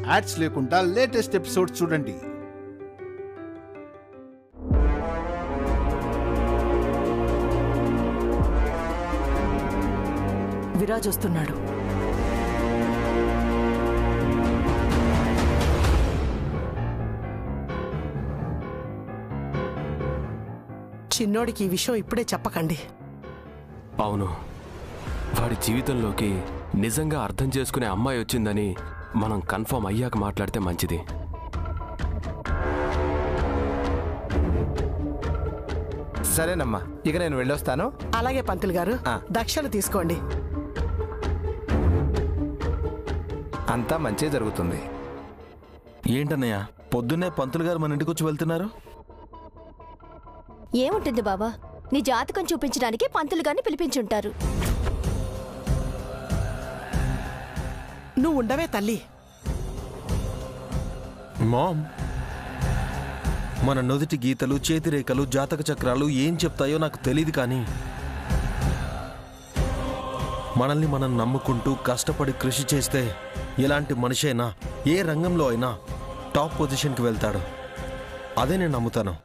Ads లేకుండా latest episodes చూడండి విరాజ్ వస్తున్నాడు చిన్నోడికి ఈ విషయం ఇప్పుడే చెప్పకండి అవును వాడి జీవితంలోకి నిజంగా అర్థం చేసుకునే అమ్మాయి వచ్చిందని మనం కన్ఫర్మ్ అయ్యాక మాట్లాడితే మంచిది సరేనమ్మా ఇక నేను వెళ్ళొస్తాను అలాగే పంతులు గారు ఆ. దక్షిణ తీసుకోండి అంతా మంచి జరుగుతుంది ఏంటన్నయ్య పొద్దున్నే పంతులు గారు మన ఇంటికి వచ్చి వెళ్తున్నారు ఏముంటుంది బావా నీ జాతకం చూపించడానికి పంతులు గారిని పిలిపించుంటారు నువ్వు ఉండవే తల్లి మామ్ మన నుదుటి గీతలు చేతిరేఖలు జాతక చక్రాలు ఏం చెప్తాయో నాకు తెలియదు కానీ మనల్ని మనం నమ్ముకుంటూ కష్టపడి కృషి చేస్తే ఎలాంటి మనిషి అయినా ఏ రంగంలో అయినా టాప్ పొజిషన్కి వెళ్తాడు అదే నేను నమ్ముతాను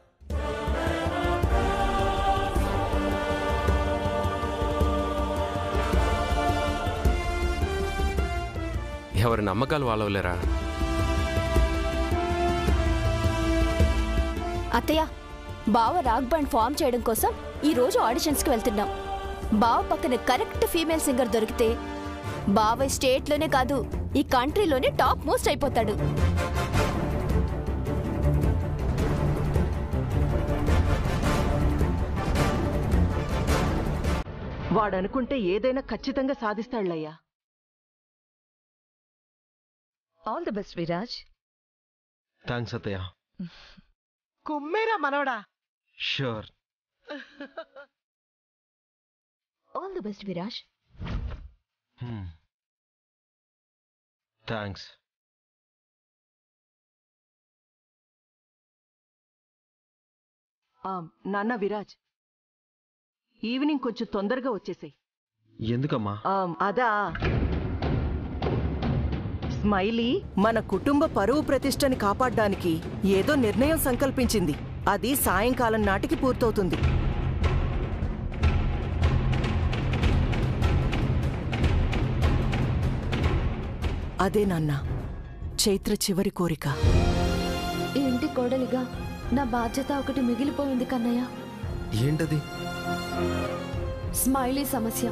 ఎవరి నమ్మకాలు వాళ్ళవలేరా అత్తయ్య బావ రాక్ బ్యాండ్ ఫామ్ చేయడం కోసం ఈ రోజు ఆడిషన్స్ కి వెళ్తున్నాం బావ పక్కన కరెక్ట్ ఫీమేల్ సింగర్ దొరికితే బావ స్టేట్ లోనే కాదు ఈ కంట్రీలోనే టాప్ మోస్ట్ అయిపోతాడు వాడనుకుంటే ఏదైనా ఖచ్చితంగా సాధిస్తాడులయ్యా all the best Viraj thanks అత్తయ్య కుమ్మేరా మనవడా sure all the best Viraj thanks ఆ, నాన్న విరాజ్ ఈవినింగ్ కొంచెం తొందరగా వచ్చేసాయి ఎందుకమ్మా అదా స్మైలీ మన కుటుంబ పరువు ప్రతిష్టని కాపాడడానికి ఏదో నిర్ణయం సంకల్పించింది అది సాయంకాలం నాటికి పూర్తవుతుంది అదే నాన్న చైత్ర చివరి కోరిక ఈ ఇంటి కోడలిగా నా బాధ్యత ఒకటి మిగిలిపోయింది కన్నయ్య ఏంటది స్మైలీ సమస్య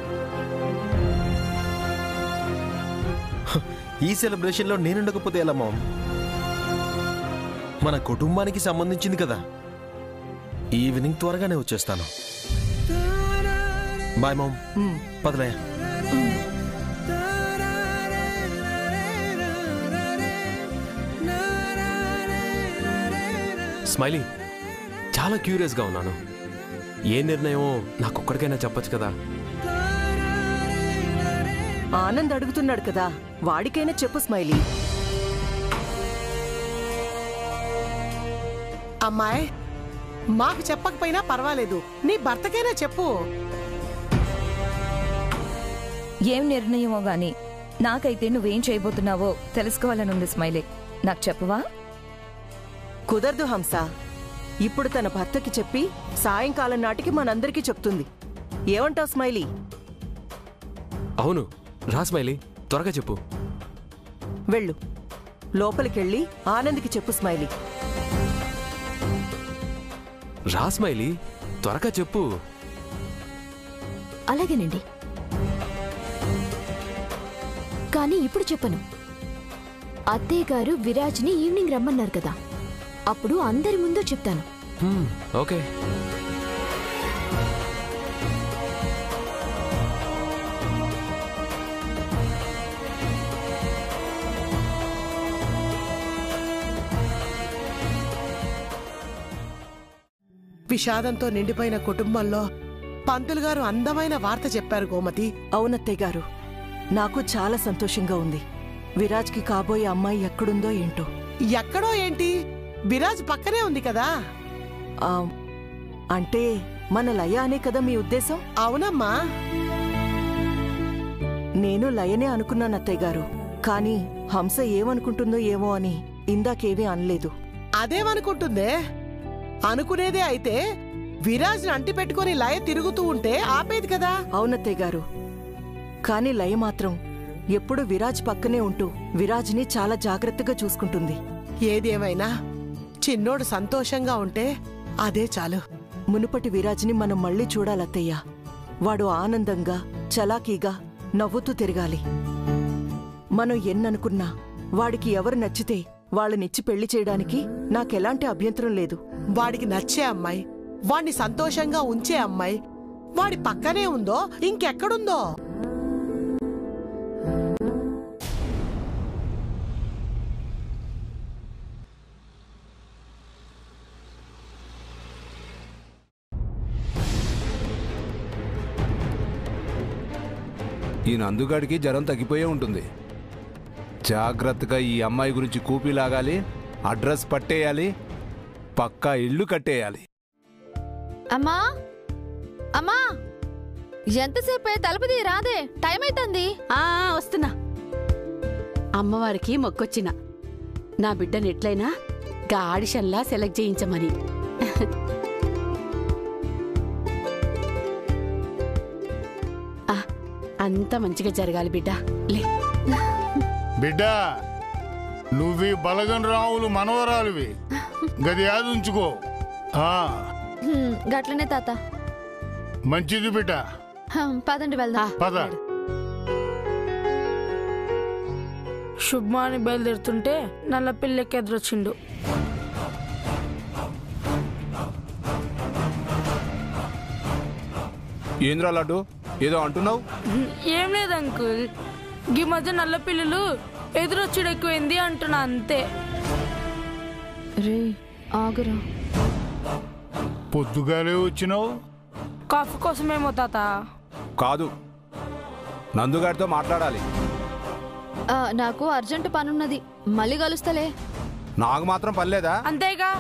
ఈ సెలబ్రేషన్లో నేనుండకపోతే ఎలా మామ్ మన కుటుంబానికి సంబంధించింది కదా ఈవినింగ్ త్వరగానే వచ్చేస్తాను బాయ్ మామ్ పదలయ్య స్మైలీ చాలా క్యూరియస్గా ఉన్నాను ఏ నిర్ణయమో నాకొక్కడికైనా చెప్పొచ్చు కదా ఆనంద్ అడుగుతున్నాడు కదా వాడికైనా చెప్పు స్మైలీ అమ్మాయి మాకు చెప్పకపోయినా పర్వాలేదు నీ భర్తకైనా చెప్పు ఏం నిర్ణయమో గాని నాకైతే నువ్వేం చేయబోతున్నావో తెలుసుకోవాలనుంది స్మైలే నాకు చెప్పవా కుదరదు హంస ఇప్పుడు తన భర్తకి చెప్పి సాయంకాలం నాటికి మనందరికీ చెప్తుంది ఏమంటావు స్మైలీ అవును రా స్మైలీ త్వరగా చెప్పు వెళ్ళు లోపలికెళ్ళి ఆనంద్కి చెప్పు స్మైలీ రా స్మైలీ త్వరగా చెప్పు అలాగేనండి కానీ ఇప్పుడు చెప్పను అత్తయ్య గారు విరాజ్ని ఈవినింగ్ రమ్మన్నారు కదా అప్పుడు అందరి ముందు చెప్తాను హ్మ్, ఓకే విషాదంతో నిండిపోయిన కుటుంబంలో పంతులు గారు అందమైన వార్త చెప్పారు గోమతి అవునత్తయ్య గారు నాకు చాలా సంతోషంగా ఉంది విరాజ్కి కాబోయే అమ్మాయి ఎక్కడుందో ఏంటో ఎక్కడో ఏంటి విరాజ్ పక్కనే ఉంది కదా ఆ, అంటే మన లయ అనే కదా మీ ఉద్దేశం అవునమ్మా నేను లయనే అనుకున్నాను అత్తయ్య గారు కానీ హంస ఏమనుకుంటుందో ఏమో అని ఇందాకేమీ అనలేదు అదేమనుకుంటుందే అనుకునేదే అయితే విరాజ్ని అంటి పెట్టుకుని లయ తిరుగుతూ ఉంటే ఆపేది కదా అవునత్తయ్య గారు కాని లయ మాత్రం ఎప్పుడూ విరాజ్ పక్కనే ఉంటూ విరాజ్ని చాలా జాగ్రత్తగా చూసుకుంటుంది ఏదేమైనా చిన్నోడు సంతోషంగా ఉంటే అదే చాలు మునుపటి విరాజ్ని మనం మళ్ళీ చూడాలత్తయ్య వాడు ఆనందంగా చలాకీగా నవ్వుతూ తిరగాలి మనం ఎన్ననుకున్నా వాడికి ఎవరు నచ్చితే వాళ్ళనిచ్చి పెళ్లి చేయడానికి నాకెలాంటి అభ్యంతరం లేదు వాడికి నచ్చే అమ్మాయి వాణ్ణి సంతోషంగా ఉంచే అమ్మాయి వాడి పక్కనే ఉందో ఇంకెక్కడుందో ఈ నందుగాడికి జ్వరం తగ్గిపోయే ఉంటుంది జాగ్రత్తగా ఈ అమ్మాయి గురించి కూపి లాగాలి అడ్రస్ పట్టేయాలి పక్కా ఇల్లు కట్టేయాలి అమ్మా అమ్మా ఎంతసేపు తలుపుది రాదే టైం అవుతుంది ఆ వస్తున్నా అమ్మవారికి మొక్కొచ్చిన నా బిడ్డను ఎట్లయినా గా ఆడిషన్లా సెలెక్ట్ చేయించమని ఆ, అంతా మంచిగా జరగాలి బిడ్డ లే బిడ్డ నువ్వి బలగన్ రావులు మనవరాలువి గది యాది ఉంచుకో ఆ, హ్మ్, గట్లనే తాత మంచిది బిడ్డ హం, పదండి వెళ్దాం పద శుభ్మాని బయలుదేరుతుంటే నల్ల పిల్లకి ఎదురొచ్చిండు ఏంద్రా లడ్డు ఏదో అంటున్నావు ఏం లేదు అంకుల్ ఈ మధ్య నల్ల పిల్లలు ఎదురొచ్చుడు ఎక్కువైంది అంటున్నా అంతే రే ఆగురా పొద్దుగాలే వచ్చినావు కాఫీ కోసమేమో తాత కాదు నందుగాడితో మాట్లాడాలి ఆ, నాకు అర్జెంట్ పనున్నది మళ్ళీ కలుస్తలే నాకు మాత్రం పనిలేదా అంతేగా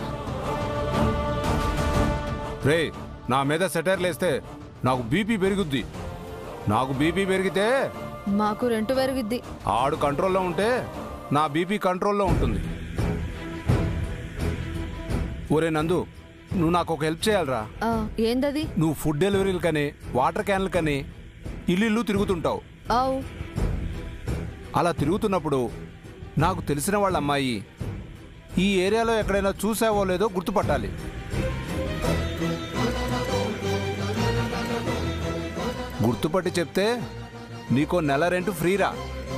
రే నా మీద సెటైర్లు వేస్తే నాకు బీపీ పెరుగుద్ది నాకు బీపీ పెరిగితే మాకు రెంటు పెరిగిద్ది ఆడు కంట్రోల్లో ఉంటే నా బీపీ కంట్రోల్లో ఉంటుంది ఒరే నందు నువ్వు నాకు ఒక హెల్ప్ చేయాలరా ఆ, ఏందది నువ్వు ఫుడ్ డెలివరీలకని వాటర్ క్యాన్లకని ఇల్లు ఇల్లు తిరుగుతుంటావు ఆవు అలా తిరుగుతున్నప్పుడు నాకు తెలిసిన వాళ్ళ అమ్మాయి ఈ ఏరియాలో ఎక్కడైనా చూసావో లేదో గుర్తుపట్టాలి గుర్తుపట్టి చెప్తే నీకో నెల రెంట్ ఫ్రీరా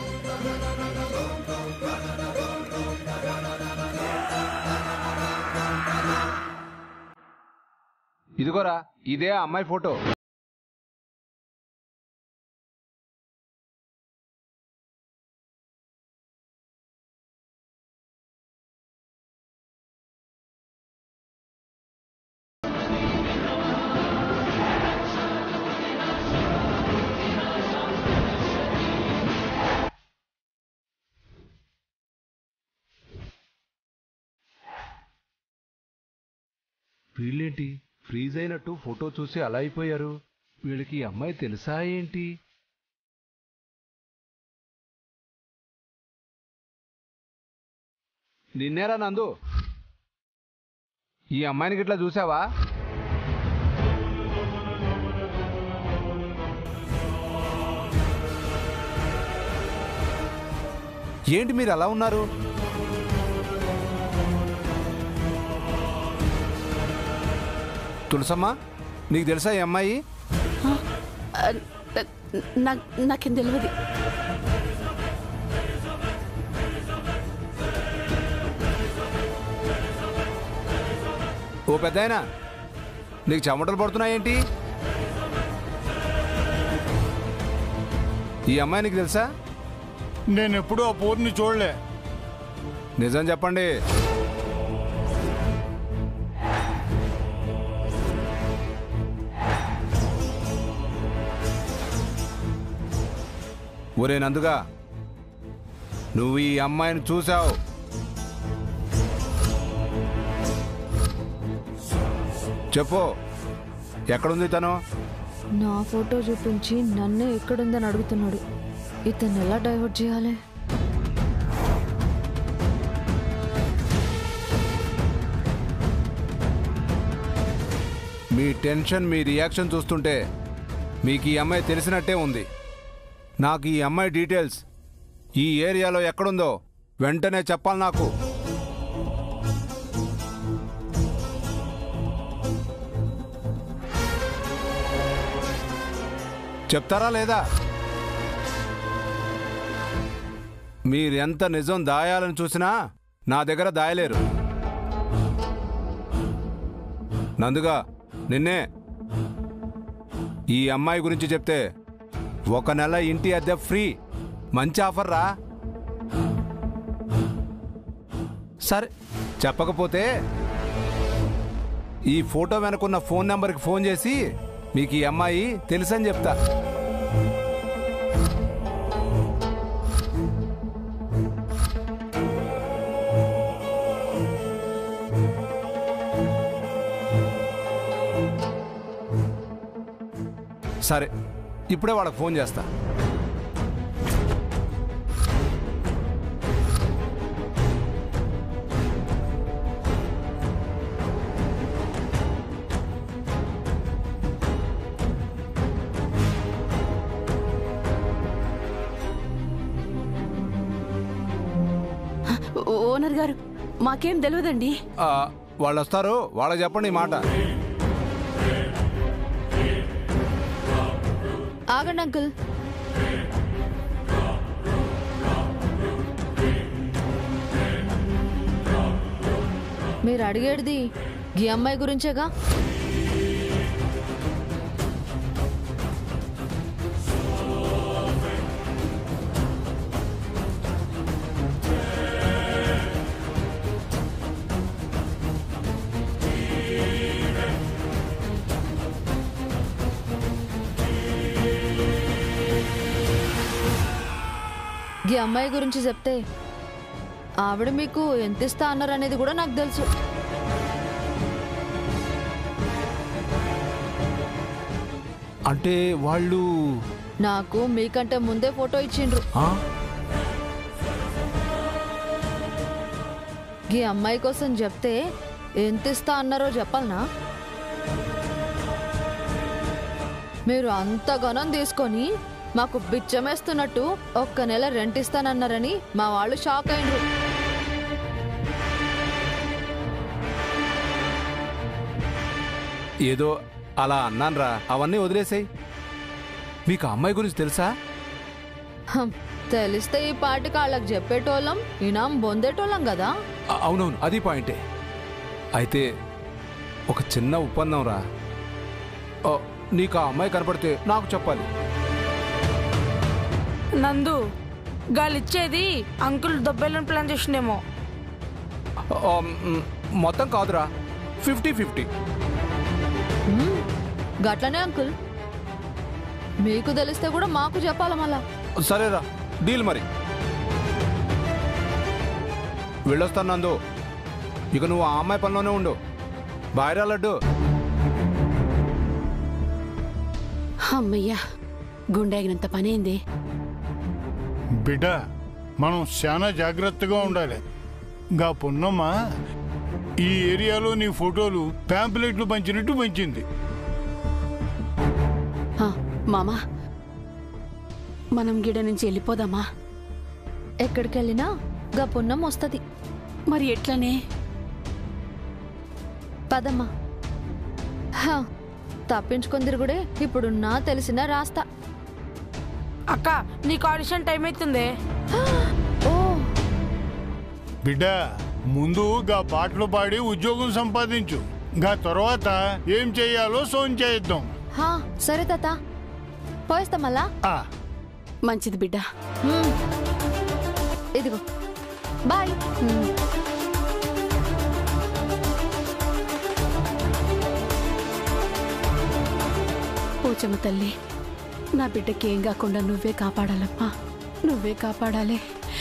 ఇదిగోరా ఇదే ఆ అమ్మాయి ఫోటో వీళ్ళేంటి ఫ్రీజ్ అయినట్టు ఫోటో చూసి అలా అయిపోయారు వీళ్ళకి ఈ అమ్మాయి తెలుసా ఏంటి నిన్నేరా నందు ఈ అమ్మాయిని గిట్లా చూసావా ఏంటి మీరు అలా ఉన్నారు తులసమ్మ నీకు తెలుసా ఈ అమ్మాయి ఆ, నా- నాకేం తెలియదు ఓ పెద్దాయనా నీకు చెమటలు పడుతున్నాయేంటి ఈ అమ్మాయి నీకు తెలుసా నేను ఎప్పుడూ ఆ పోరుని చూడలే నిజం చెప్పండి ఒరే నందుగా నువ్వు ఈ అమ్మాయిని చూసావు చెప్పు ఎక్కడుంది తను నా ఫోటో చూపించి నన్నే ఎక్కడుందని అడుగుతున్నాడు ఇతన్ని ఎలా డైవర్ట్ చేయాలి మీ టెన్షన్ మీ రియాక్షన్ చూస్తుంటే మీకు ఈ అమ్మాయి తెలిసినట్టే ఉంది నాకు ఈ అమ్మాయి డీటెయిల్స్ ఈ ఏరియాలో ఎక్కడుందో వెంటనే చెప్పాలి నాకు చెప్తారా లేదా మీరెంత నిజం దాయాలని చూసినా నా దగ్గర దాయలేరు నందుగా నిన్నే ఈ అమ్మాయి గురించి చెప్తే ఒక నెల ఇంటి అద్దె ఫ్రీ మంచి ఆఫర్ రా సరే చెప్పకపోతే ఈ ఫోటో వెనుకున్న ఫోన్ నెంబర్కి ఫోన్ చేసి మీకు ఈ అమ్మాయి తెలుసని చెప్తా సరే ఇప్పుడే వాళ్ళకి ఫోన్ చేస్తా ఓనర్ గారు మాకేం తెలియదండి ఆ, వాళ్ళు వస్తారు వాళ్ళకి చెప్పండి ఈ మాట ఆగండి అంకుల్ మీరు అడిగేది ఈ అమ్మాయి గురించేగా ఈ అమ్మాయి గురించి చెప్తే ఆవిడ మీకు ఎంత ఇస్తా అన్నారు అనేది కూడా నాకు తెలుసు అంటే వాళ్ళు నాకు మీకంటే ముందే ఫోటో ఇచ్చిండ్రు ఆ? ఈ అమ్మాయి కోసం చెప్తే ఎంత ఇస్తా అన్నారో చెప్పాలనా మీరు అంత గణం తీసుకొని మాకు బిచ్చమేస్తున్నట్టు ఒక్క నెల రెంట్ ఇస్తానన్నారని మా వాళ్ళు షాక్ అయినరు ఏదో అలా అన్నాన్రా అవన్నీ వదిలేసాయి మీకు ఆ అమ్మాయి గురించి తెలుసా హం, తెలిస్తే ఈ పాటికి వాళ్ళకి చెప్పేటోళ్ళం ఇనాం బొందేటోళ్ళం కదా అ- అవునవును అది పాయింటే అయితే ఒక చిన్న ఒప్పందం రా ఓ, నీకు ఆ అమ్మాయి కనపడితే నాకు చెప్పాలి నందు గాలిచ్చేది అంకుల్ దొబ్బేళ్ళని ప్లాన్ చేసిండేమో ఆ, మ్, మొత్తం కాదురా ఫిఫ్టీ ఫిఫ్టీ మ్మ్, గట్లనే అంకుల్ మీకు తెలిస్తే కూడా మాకు చెప్పాల మళ్ళా సరేరా డీల్ మరి వెళ్ళొస్తాను నందు ఇక నువ్వు ఆ అమ్మాయి పనిలోనే ఉండు బాయ్రా లడ్డు అమ్మయ్యా గుండెగినంత పనైంది బిడ్డ మనం చాలా జాగ్రత్తగా ఉండాలి గా పున్నమ్మ ఈ ఏరియాలో నీ ఫోటోలు ప్యాంప్లెట్లు పంచినట్టు పంచింది ఆ, మామా మనం గిడ నుంచి వెళ్ళిపోదామా ఎక్కడికి వెళ్ళినా గా పున్నం వస్తుంది మరి ఎట్లనే పదమ్మా హ, తప్పించుకొని తిరుగుడే ఇప్పుడు నా తెలిసిన రాస్తా అక్క నీకు ఆడిషన్ టైం అవుతుంది ఓ బిడ్డ ముందు గా పాటలు పాడి ఉద్యోగం సంపాదించు గా తర్వాత ఏం చెయ్యాలో సోన్ చేయిద్దాం హా సరే తాత పోయిస్తా మళ్ళా ఆ మంచిది బిడ్డ మ్మ్. ఇదిగో బాయ్ పోచమ్మ తల్లి నా బిడ్డకి ఏం కాకుండా నువ్వే కాపాడాలమ్మా నువ్వే కాపాడాలి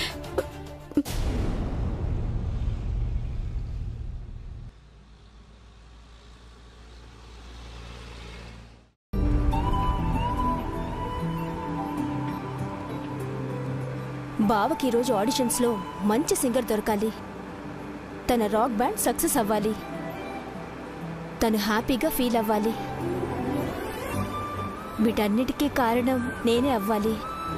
బావకి ఈరోజు ఆడిషన్స్లో మంచి సింగర్ దొరకాలి తన రాక్ బ్యాండ్ సక్సెస్ అవ్వాలి తను హ్యాపీగా ఫీల్ అవ్వాలి వీటన్నిటికీ కారణం నేనే అవ్వాలి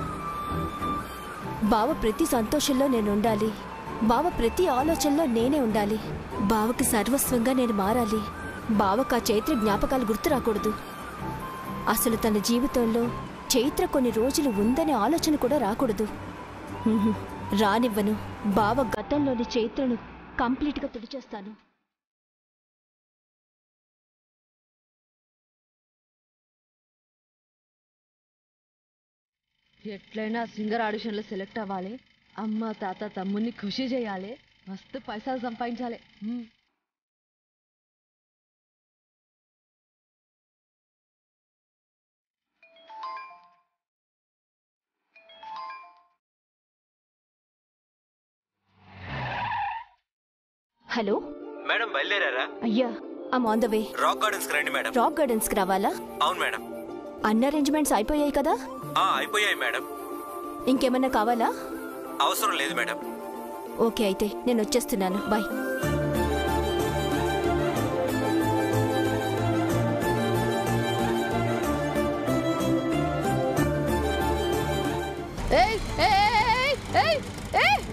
బావ ప్రతి సంతోషంలో నేను ఉండాలి బావ ప్రతి ఆలోచనలో నేనే ఉండాలి బావకి సర్వస్వంగా నేను మారాలి బావకు ఆ చైత్ర జ్ఞాపకాలు గుర్తు రాకూడదు అసలు తన జీవితంలో చైత్ర కొన్ని రోజులు ఉందనే ఆలోచన కూడా రాకూడదు ఉహుం, రానివ్వను బావ గతంలోని చైత్రను కంప్లీట్గా తుడిచేస్తాను ఎట్లయినా సింగర్ ఆడిషన్లో సెలెక్ట్ అవ్వాలి అమ్మ తాత తమ్ముని ఖుషి చేయాలి మస్తు పైసలు సంపాదించాలి హ్మ్. హలో మేడం బయలుదేరారా అయ్యా I'm on the way rock gardens రండి మేడం రాక్ గార్డెన్స్ కి రావాలా అవును మేడం అన్ని అరేంజ్మెంట్స్ అయిపోయాయి కదా ఆ అయిపోయాయి మేడం ఇంకేమన్నా కావాలా అవసరం లేదు మేడం ఓకే అయితే నేను వచ్చేస్తున్నాను బాయ్ ఏయ్ ఏయ్ ఏయ్ ఏయ్ ఏయ్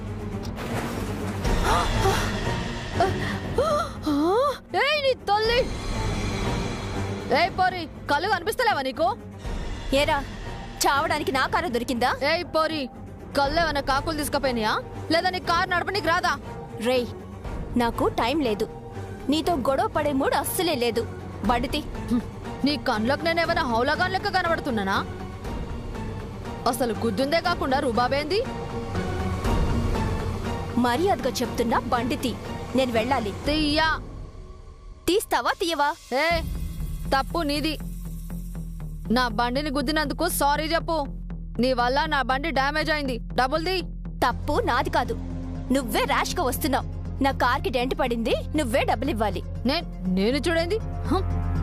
ఏయ్ నీ తల్లి ఏయ్ పోరి కళ్ళు కనిపిస్తలేవా నీకు ఏరా చావడానికి నా కారు దొరికిందా ఏయ్ పోరి కళ్ళు ఏమైనా కాకులు తీసుకుపోయినాయా లేదా నీ కారు నడపనీకి రాదా రేయ్ నాకు టైం లేదు నీతో గొడవ పడే మూడు అస్సలే లేదు బడితి నీ కండ్లకు నేను ఏమైనా హౌలగాన్ లెక్క కనబడుతున్నానా అసలు గుద్దుందే కాకుండా రుబాబేంది మర్యాదగా చెప్తున్నా బండితి నేను వెళ్ళాలి తీయ్యా తీస్తావా తీయవా ఏ తప్పు నీది నా బండిని గుద్దినందుకు సారీ చెప్పు నీ వల్ల నా బండి డ్యామేజ్ అయింది డబుల్ ది తప్పు నాది కాదు నువ్వే ర్యాష్ గా వస్తున్నావు నా కార్కి డెంట్ పడింది నువ్వే డబ్బులు ఇవ్వాలి నేను నేను చూడేంది హం.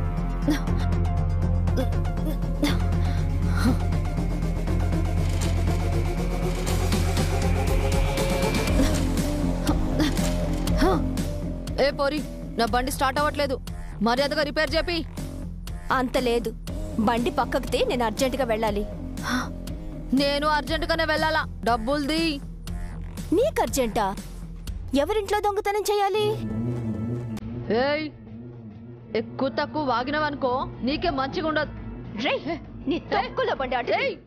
హ. ఏ పోరి నా బండి స్టార్ట్ అవ్వట్లేదు మర్యాదగా రిపేర్ చేపి అంత లేదు బండి పక్కకితే నేను అర్జెంటుగా వెళ్ళాలి నేను అర్జెంటుగానే వెళ్ళాలా డబ్బుల్ది నీకు అర్జెంటా ఎవరింట్లో దొంగతనం చేయాలి ఏయ్ ఎక్కువ తక్కువ వాగినవనుకో నీకే మంచిగా ఉండదు రే నీ తక్కువలో బండి అటు ఏయ్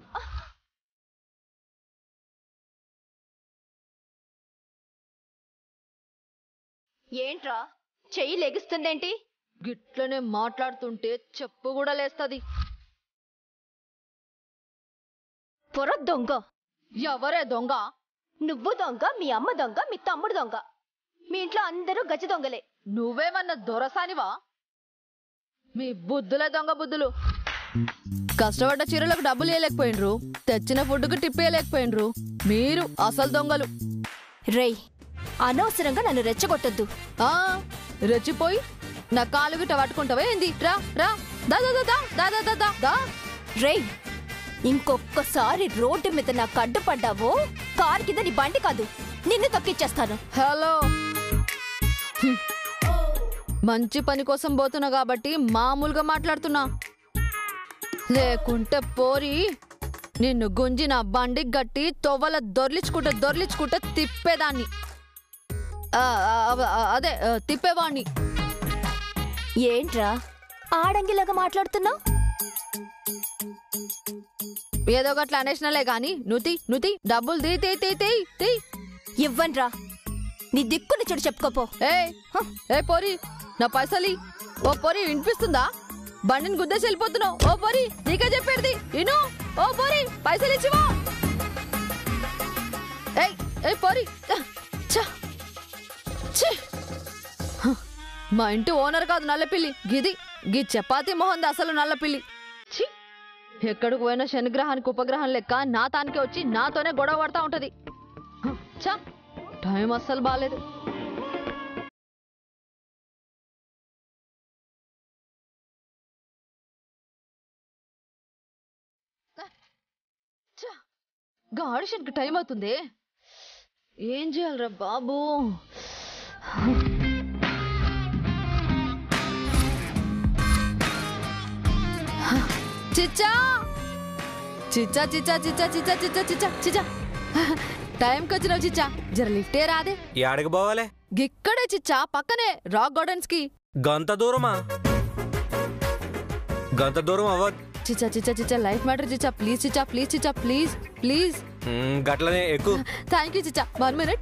ఏంట్రా చెయ్యి లెగుస్తుందేంటి గిట్లనే మాట్లాడుతుంటే చెప్పు కూడా లేస్తది పొర దొంగ ఎవరే దొంగ నువ్వు దొంగ మీ అమ్మ దొంగ మీ తమ్ముడు దొంగ మీ ఇంట్లో అందరూ గజ దొంగలే నువ్వేమన్నా దొరసానివా మీ బుద్ధులే దొంగ బుద్ధులు కష్టపడ్డ చీరలకు డబ్బులు ఇవ్వలేకపోయినరు తెచ్చిన ఫుడ్కు టిప్ ఇవ్వలేకపోయినరు మీరు అసలు దొంగలు రేయ్ అనవసరంగా నన్ను రెచ్చగొట్టద్దు ఆ రెచ్చిపోయి నా కాలు గిట్ట పట్టుకుంటావా ఏంది రా రా దా దా దా దా దా దా దా దా దా రేయ్ ఇంకొక్కసారి రోడ్డు మీద నాకు అడ్డుపడ్డావో కారు కింద నీ బండి కాదు నిన్ను తొక్కిచ్చేస్తాను హలో హ్మ్. మంచి పని కోసం పోతున్నా కాబట్టి మామూలుగా మాట్లాడుతున్నా లేకుంటే పోరి నిన్ను గుంజి నా బండి గట్టి తొవ్వల దొర్లించుకుంటే దొర్లించుకుంటే తిప్పేదాన్ని ఆ, ఆ, ఆ, అదే ఆ, తిప్పేవాణ్ణి ఏంట్రా ఆడంగిలాగా మాట్లాడుతున్నావు ఏదో ఒకట్లా అనేసినలే గాని నుతి నుతి డబ్బులు తీ తీ తీ తీ తీ ఇవ్వన్రా నీ దిక్కుని చెడు చెప్పుకోపో ఏ ఏ పోరి నా పైసలి ఓ పోరి వినిపిస్తుందా బండిని గుద్దేసి వెళ్ళిపోతున్నావు ఓ పోరి నీకే చెప్పేది ఇను ఓ పోరి పైసలు ఇచ్చివా ఏయ్ ఏ పోరి ఛ! ఛీ! హ! మా ఇంటి ఓనర్ కాదు నల్లపిల్లి గిది గీ చపాతి మొహంది అసలు నల్లపిల్లి ఛీ! ఎక్కడికి పోయినా శనిగ్రహానికి ఉపగ్రహం లెక్క నా తానికే వచ్చి నాతోనే గొడవ పడతా ఉంటది హ! ఛ! టైం అస్సలు బాగాలేదు గా ఆడిషన్కి టైం అవుతుంది ఏం చేయాలరా బాబు చిచ్చా చిచ్చా చిచ్చా చిచ్చా చిచ్చా చిచ్చా చిచ్చా చిచ్చా టైంకి వచ్చినావు చిచ్చా జర లిఫ్టే రాదే ఈ ఆడకి పోవాలి గిక్కడే చిచ్చా పక్కనే రాక్ గార్డెన్స్ కి గంత దూరమా గంత దూరం అవ్వదు చిచ్చా చిచ్చా చిచ్చా లైఫ్ మ్యాటర్ చిచ్చా ప్లీజ్ చిచ్చా ప్లీజ్ చిచ్చా ప్లీజ్ ప్లీజ్ మ్, గట్లనే ఎక్కువ థ్యాంక్ యూ చిచ్చా వన్ మినిట్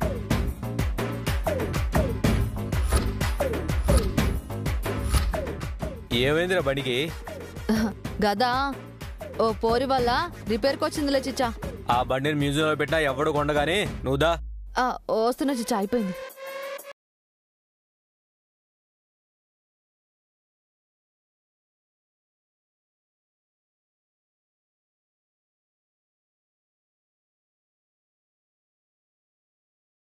ఏమైందిరా బండికి గదా ఓ పోరి వల్ల రిపేర్కి వచ్చిందిలే చిచ్చా ఆ బండిని మ్యూజియంలో పెట్టినా ఎవడు కొండగానే నువ్వు దా ఆ, వస్తున్నా చిచ్చా అయిపోయింది